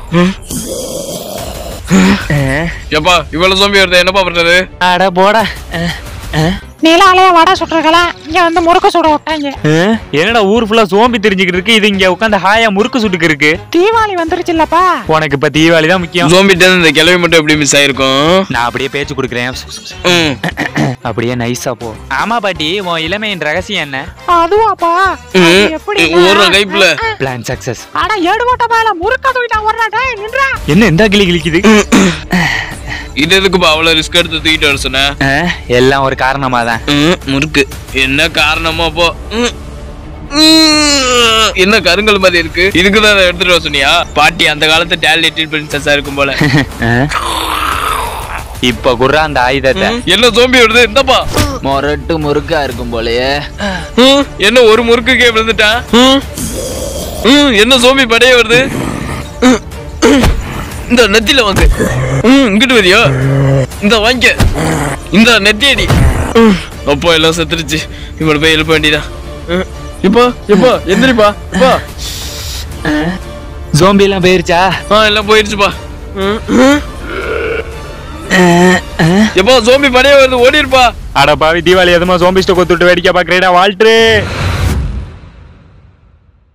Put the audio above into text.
எப்பா இவ்வளவு சோம்பி வருது என்னப்பா பண்றது அட போடா அஹ், அஹ். நிலாலய வடை சுட்டுருக்கலாம் இங்க வந்து முறுக்கு சுட விட்டாங்க அஹ், என்னடா ஊர் ஃபுல்லா சோம்பி தெரிஞ்சுக்கிட்டு இருக்கு இது இங்க உட்காந்து ஹாயா முறுக்கு சுட்டுக்கு இருக்கு தீபாவளி வந்துருச்சு இல்லப்பா உனக்கு இப்ப தீபாவளி தான் முக்கியம் சோம்பிட்டு இந்த கிளவி மட்டும் எப்படி மிஸ் ஆயிருக்கும் நான் அப்படியே பேச்சு கொடுக்குறேன் ம். அப்படியே நைஸா போ ஆமா பாட்டி உன் இளமையின் ரகசியம் என்ன அதுவாப்பா அது ம். எப்படி ஒரு கைப்புல பிளான் சக்சஸ் ஆனா ஏடு ஓட்ட மேல முறுக்க தூக்கிட்டா ஒரு டேய் நின்றா என்ன எந்த கிளி கிளிக்குது இது எதுக்குப்பா அவ்வளவு ரிஸ்க் எடுத்து தூக்கிட்டு வர சொன்ன அஹ், எல்லாம் ஒரு காரணமா தான் ம், முறுக்கு என்ன காரணமா அப்போ ம். ம். என்ன கருங்கல் மாதிரி இருக்கு இதுக்கு தான் எடுத்துட்டு வர சொன்னியா பாட்டி அந்த காலத்து டேலண்டட் பிரின்சஸா இருக்கும் போல இப்ப குர்ரா அந்த ஆயுதத்தை என்ன சோம்பி வருது இந்தப்பா மொரட்டு முறுக்கா இருக்கும் போலயே ம், என்ன ஒரு முறுக்குக்கே விழுந்துட்டான் ம். ம், என்ன சோம்பி படைய வருது ம், ம். இந்த நெத்தில வாங்க ம், இங்கிட்டு வரியா இந்த வாங்க இந்த நெத்தி அடி ம், அப்பா எல்லாம் செத்துருச்சு இவனை போய் எழுப்ப வேண்டியதான் ம், இப்போ இப்போ எந்திரிப்பா இப்போ ஜோம்பி எல்லாம் போயிருச்சா ஆ எல்லாம் போயிருச்சுப்பா ம், ம். எப்பா சோம்பி படைய வருது ஓடிருப்பா அட பாவி தீபாவளி எதுமா சோம்பிஸ்ட கொத்துட்டு வேடிக்கை பாக்குறேடா வால்ட்ரு